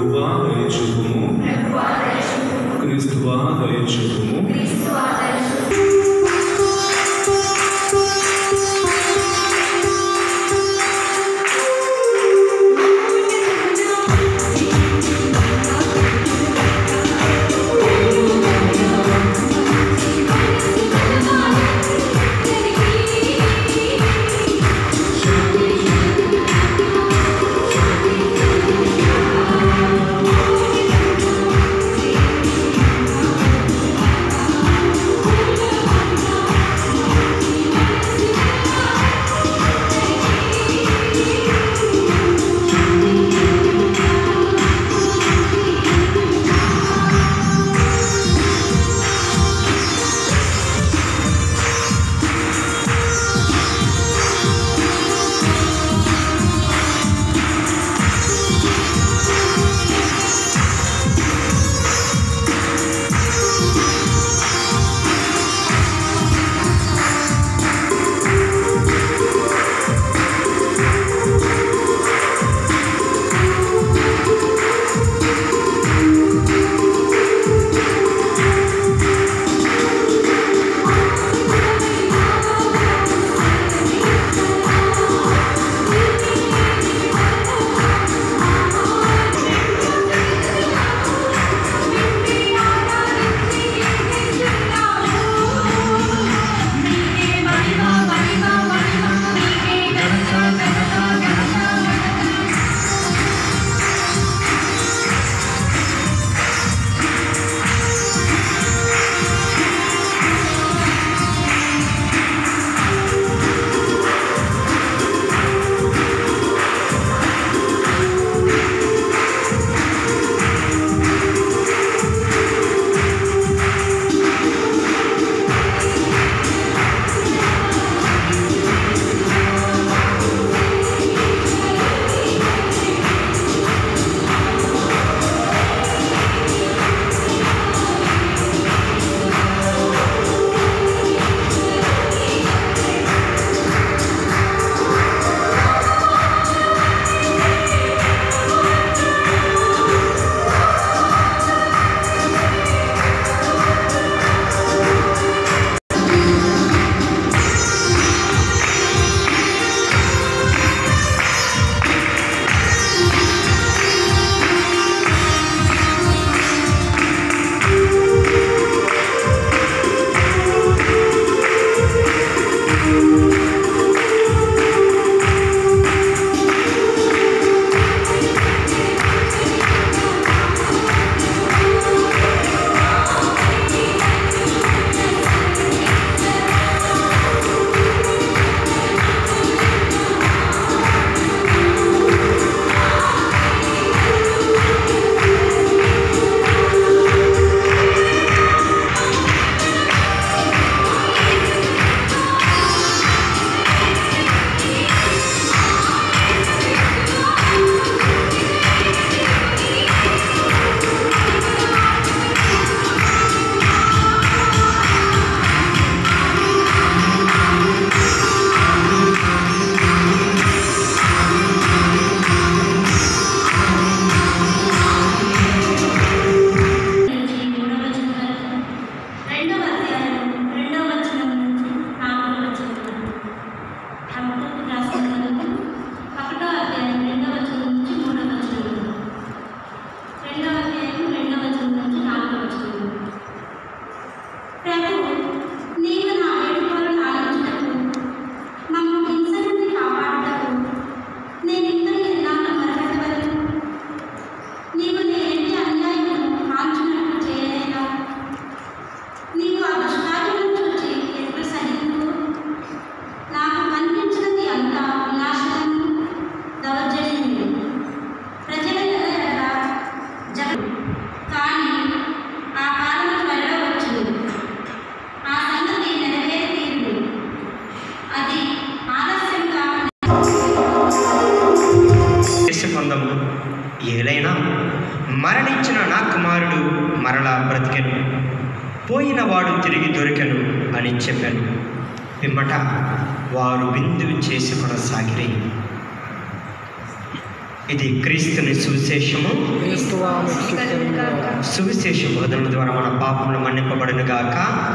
ప్రభువా దయచూపుము క్రీస్తువా దయచూపుము నుంచి మూడవ వచనం వరకు, రెండవ అధ్యాయం రెండవ వచనం నుంచి నాలుగవ వచనం వరకు. హబక్కూకు రాసిన గ్రంథం ఒకటో అధ్యాయం రెండవ వచనం నుంచి మూడవ వచనం వరకు. రెండవ అధ్యాయం రెండవ వచనం నుంచి నాలుగవ వచనం వరకు. ప్రభు నీవు నా వేడుకలను ఆలించుటకు మమ్ము హింస నుండి కాపాడుటకు నేను ఇంకా ఎన్నాళ్ళు మరగడవలను నీవు నేటి అన్యాయమును కాల్చునట్టు చేయలేదా నీవు ఆ దుష్కార్యమును చూచి ఎప్పుడు సహింపు నాకు కనిపించినది అంతా వినాశనము దౌర్జన్యము ప్రజల ఎడల జగ కానీ ఆ కాలము త్వరలో వచ్చింది ఆ సంగతి నెరవేరి తీరుడు అది ఆలస్యంగా దేశపందము ఏలైనా మరణించిన నా కుమారుడు మరలా బ్రతికెను పోయిన వాడు తిరిగి దొరికెను అని చెప్పాను పిమ్మట వారు విందు చేసి కొనసాగిరి ఇది క్రీస్తుని సువిశేషము క్రీస్తువా మెచ్చుకరింగాక సువిశేష బోధనల ద్వారా మన పాపములు మన్నింపబడును గాక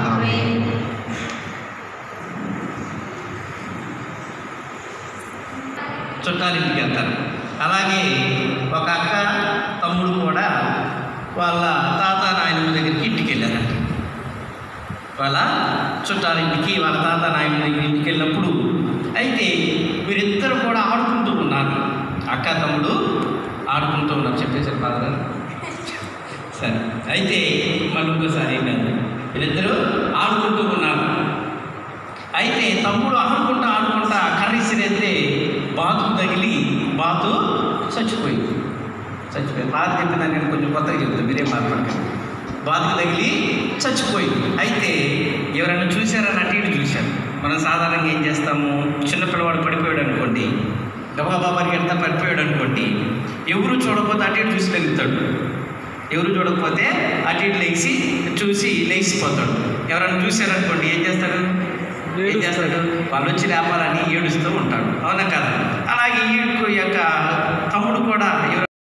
చుట్టాలింటికి వెళ్తారు అలాగే ఒక అక్క తమ్ముడు కూడా వాళ్ళ తాత నాయనమ్మ దగ్గరికి ఇంటికి వెళ్ళారంట వాళ్ళ చుట్టాలింటికి వాళ్ళ తాత నాయనమ్మ దగ్గర ఇంటికి వెళ్ళినప్పుడు అయితే వీరిద్దరు కూడా ఆడుకుంటూ ఉన్నారు అక్క తమ్ముడు ఆడుకుంటూ ఉన్నారు చెప్పేశారు ఫాదర్ సరే అయితే మళ్ళీ ఇంకోసారి ఏంటంటే వీరిద్దరూ ఆడుకుంటూ ఉన్నారు అయితే తమ్ముడు ఆడుకుంటా ఆడుకుంటా కర్రీ సిరేస్తే బాతు తగిలి బాతు చచ్చిపోయింది చచ్చిపోయింది బాధ చెప్పిన నేను కొంచెం కొత్తగా చెప్తాను మీరేం బాధపడకండి బాతుకు తగిలి చచ్చిపోయింది అయితే ఎవరైనా చూసారని అటు ఇటు చూశారు మనం సాధారణంగా ఏం చేస్తాము చిన్నపిల్లవాడు పడిపోయాడు అనుకోండి గబగబా పరిగెడతా పడిపోయాడు అనుకోండి ఎవరు చూడకపోతే అటు ఇటు చూసి లెగుతాడు ఎవరు చూడకపోతే అటు ఇటు లేచి చూసి లేచిపోతాడు ఎవరైనా చూశారనుకోండి ఏం చేస్తాడు ఏం చేస్తాడు వాళ్ళు వచ్చి లేపాలని ఏడుస్తూ ఉంటాడు అవునా కదా అలాగే ఈ యొక్క తమ్ముడు కూడా ఎవరు